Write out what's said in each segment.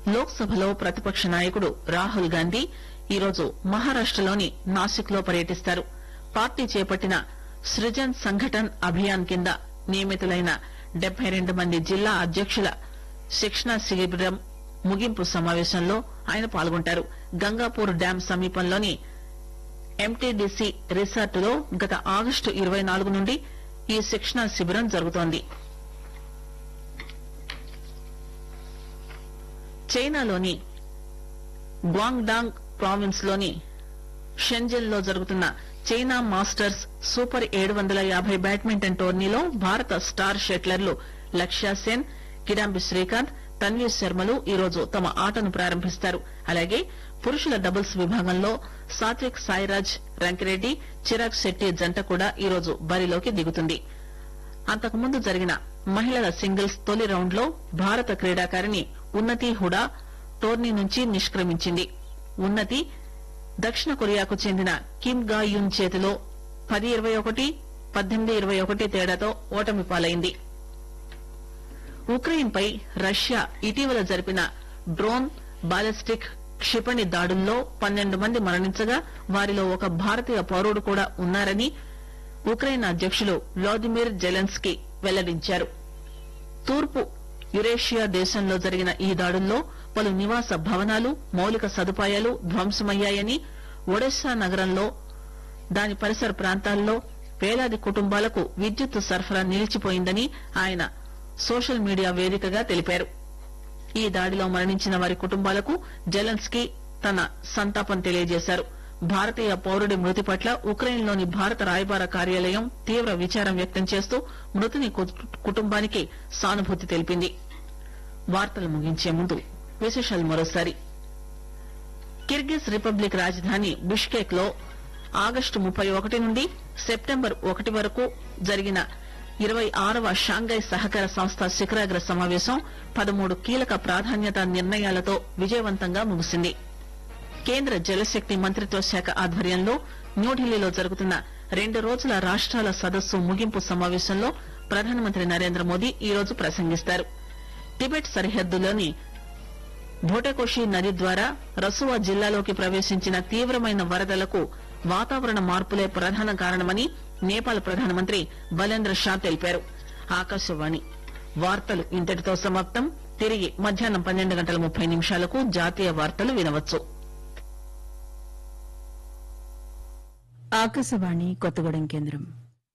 లోక్సభలో ప్రతిపక్ష నాయకుడు రాహుల్ గాంధీ ఈరోజు మహారాష్టలోని నాసిక్ లో పర్యటిస్తారు పార్టీ చేపట్టిన సృజన్ సంఘటన్ అభియాన్ కింద నియమితులైన డెబ్బై రెండు మంది జిల్లా అధ్యక్షుల శిక్షణా శిబిరం ముగింపు సమావేశంలో ఆయన పాల్గొంటారు గంగాపూర్ డ్యాం సమీపంలోని ఎంటీడీసీ రిసార్ట్ లో గత ఆగస్టు ఇరవై నాలుగు నుండి ఈ శిక్షణా శిబిరం జరుగుతోంది చైనాలోని గ్వాంగ్డాంగ్ ప్రావిన్స్ లోని షెంజన్ లో జరుగుతున్న చైనా మాస్టర్స్ సూపర్ ఏడు వందల యాభై బ్యాడ్మింటన్ టోర్నీలో భారత స్టార్ షెట్లర్లు లక్ష్య సేన్ కిడాంబి శ్రీకాంత్ తన్వీర్ శర్మలు ఈరోజు తమ ఆటను ప్రారంభిస్తారు అలాగే పురుషుల డబుల్స్ విభాగంలో సాత్విక్ సాయిరాజ్ రంకిరెడ్డి చిరాగ్ శెట్టి జంట కూడా ఈరోజు బరిలోకి దిగుతుంది అంతకుముందు జరిగిన మహిళల సింగిల్స్ తొలి రౌండ్ లో భారత క్రీడాకారిణి ఉన్నతి హుడా టోర్నీ నుంచి నిష్క్రమించింది ఉన్నతి దక్షిణ కొరియాకు చెందిన కిమ్ గా యున్ చేతిలో పది ఇరవై ఒకటి పద్దెనిమిది ఇరవై ఒకటి తేడాతో ఓటమి పాలైంది ఉక్రెయిన్ పై రష్యా ఇటీవల జరిపిన డ్రోన్ బాలిస్టిక్ క్షిపణి దాడుల్లో పన్నెండు మంది మరణించగా వారిలో ఒక భారతీయ పౌరుడు కూడా ఉన్నారని ఉక్రెయిన్ అధ్యకులు వ్లాదిమిర్ జెలెన్స్కీ వెల్లడించారు తూర్పు యురేషియా దేశంలో జరిగిన ఈ దాడుల్లో పలు నివాస భవనాలు మౌలిక సదుపాయాలు ధ్వంసమయ్యాయని ఒడెస్సా నగరంలో దాని పరిసర ప్రాంతాల్లో వేలాది కుటుంబాలకు విద్యుత్ సరఫరా నిలిచిపోయిందని ఆయన సోషల్ మీడియా వేదికగా తెలిపారు ఈ దాడిలో మరణించిన వారి కుటుంబాలకు జెలెన్స్కీ తన సంతాపం తెలియజేశారు భారతీయ పౌరుడి మృతి పట్ల ఉక్రెయిన్ లోని భారత రాయబార కార్యాలయం తీవ్ర విచారం వ్యక్తం చేస్తూ మృతుని కు- కుటుంబానికి సానుభూతి తెలిపింది వార్తలు ముగించే ముందు విశేషాలు మరోసారి కిర్గిజ్ రిపబ్లిక్ రాజధాని బిష్కేక్ లో ఆగస్టు ముప్పై ఒకటి నుండి సెప్టెంబర్ ఒకటి వరకు జరిగిన ఇరవై ఆరవ షాంఘై సహకార సంస్థ శిఖరాగ్ర సమావేశం పదమూడు కీలక ప్రాధాన్యత నిర్ణయాలతో విజయవంతంగా ముగిసింది కేంద్ర జలశక్తి మంత్రిత్వ శాఖ ఆధ్వర్యంలో న్యూఢిల్లీలో జరుగుతున్న రెండు రోజుల రాష్ట్రాల సదస్సు ముగింపు సమావేశంలో ప్రధానమంత్రి నరేంద్ర మోదీ ఈరోజు ప్రసంగిస్తారు టిబెట్ సరిహద్దులోని భోటకోషి నది ద్వారా రసువా జిల్లాలోకి ప్రవేశించిన తీవ్రమైన వరదలకు వాతావరణ మార్పులే ప్రధాన కారణమని నేపాల్ ప్రధానమంత్రి బలేంద్ర షా తెలిపారు ఆకాశవాణి వార్తలు ఇంతటితో సమాప్తం తిరిగి మధ్యాహ్నం పన్నెండు గంటల ముప్పై నిమిషాలకు జాతీయ వార్తలు వినవచ్చు ఆకాశవాణి కొత్తగూడెం కేంద్రం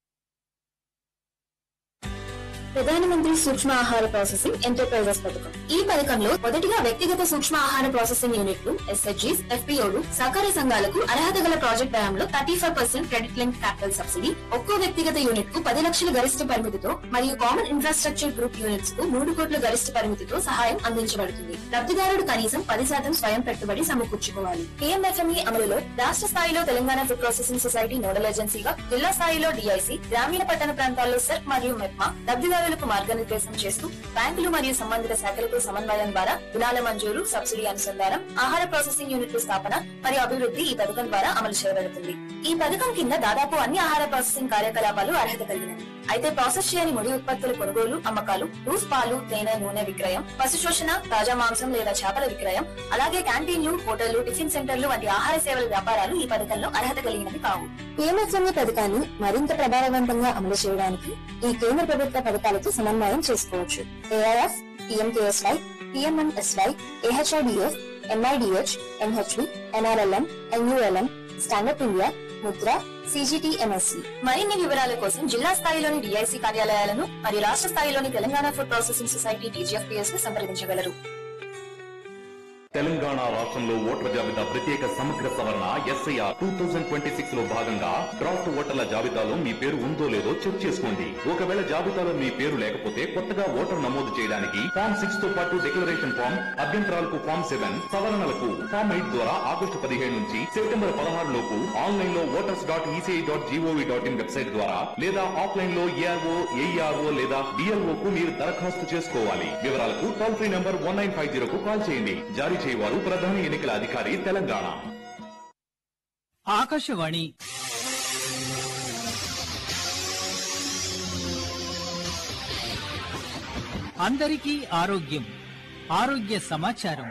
ప్రధానమంత్రి సూక్ష్మ ఆహార ప్రాసెసింగ్ ఎంటర్ప్రైజెస్ పథకం ఈ పథకంలో మొదటిగా వ్యక్తిగత సూక్ష్మ ఆహార ప్రాసెసింగ్ యూనిట్లు ఎస్హెచ్జీస్ ఎఫ్పీఓలు సహకార సంఘాలకు అర్హత గల ప్రాజెక్ట్ వ్యయంలో thirty five percent credit link capital subsidy ఒక్కో వ్యక్తిగత యూనిట్ కు పది లక్షల గరిష్ట పరిమితితో మరియు కామన్ ఇన్ఫ్రాస్ట్రక్చర్ గ్రూప్ యూనిట్స్ కు మూడు కోట్ల గరిష్ట పరిమితితో సహాయం అందించబడుతుంది లబ్ధిదారుడు కనీసం పది శాతం స్వయం పెట్టుబడి సమకూర్చుకోవాలి పిఎంఎఫ్ఎంఈ అమలులో రాష్ట్ర స్థాయిలో Telangana food processing society nodal ఏజెన్సీగా జిల్లా స్థాయిలో డిఐసి గ్రామీణ పట్టణ ప్రాంతాల్లో సెర్క్ మరియు మెప్మా లబ్ధిదారులకు మార్గనిర్దేశం చేస్తూ బ్యాంకులు మరియు సంబంధిత శాఖలతో సమన్వయం ద్వారా రుణాల మంజూరు సబ్సిడీ అనుసంధానం ఆహార ప్రాసెసింగ్ యూనిట్ల స్థాపన మరియు అభివృద్ధి ఈ పథకం ద్వారా అమలు చేయబడుతుంది ఈ పథకం కింద దాదాపు అన్ని ఆహార ప్రాసెసింగ్ కార్యకలాపాలు అర్హత కలిగినవి అయితే ప్రాసెస్ చేయని ముడి ఉత్పత్తుల కొనుగోలు అమ్మకాలు లూస్ పాలు తేనె నూనె విక్రయం పశు శోషణ తాజా మాంసం లేదా చేపల విక్రయం అలాగే క్యాంటీన్లు హోటళ్లు టిఫిన్ సెంటర్లు వంటి ఆహార సేవల వ్యాపారాలు ఈ పథకంలో అర్హత కలిగినవి కావు పిఎంఎఫ్ఎంఈ పథకాన్ని మరింత ప్రభావవంతంగా అమలు చేయడానికి ఈ కేంద్ర ప్రభుత్వ పథకాలతో సమన్వయం చేసుకోవచ్చు ARF PMKSY PMNSY AHIDF MIDH NHV NRLM NULM stand up India Mudra CGTMSC మరిన్ని వివరాల కోసం జిల్లా స్థాయిలోని డిఐసి కార్యాలయాలను మరియు రాష్ట్ర స్థాయిలోని Telangana food processing society TGFPS ను సంప్రదించగలరు తెలంగాణ రాష్ట్రంలో ఓటర్ల జాబితా ప్రత్యేక సమగ్ర సవరణ SIR two thousand twenty six లో భాగంగా డ్రాఫ్ట్ ఓటర్ల జాబితాలో మీ పేరు ఉందో లేదో చెక్ చేసుకోండి ఒకవేళ జాబితాలో మీ పేరు లేకపోతే కొత్తగా ఓటర్ నమోదు చేయడానికి ఫామ్ సిక్స్ తో పాటు డిక్లరేషన్ ఫామ్ అభ్యంతరాలకు ఫామ్ సెవెన్ సవరణలకు ఫామ్ ఎయిట్ ద్వారా ఆగస్టు పదిహేడు నుంచి సెప్టెంబర్ పదహారు లోపు ఆన్లైన్ లో voters dot ECI dot GOV dot in website ద్వారా లేదా ఆఫ్లైన్ లో ఏఆర్ఓ ఏఈఆర్ఓ లేదా డిఎల్ఓ కు మీరు దరఖాస్తు చేసుకోవాలి వివరాలకు toll free number one nine five zero కు కాల్ చేయండి జారీ చేయవారు ప్రధాన ఎన్నికల అధికారి తెలంగాణ ఆకాశవాణి అందరికీ ఆరోగ్యం ఆరోగ్య సమాచారం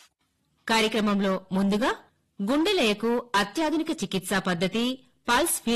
కార్యక్రమంలో ముందుగా గుండెలయకు అత్యాధునిక చికిత్సా పద్ధతి పల్స్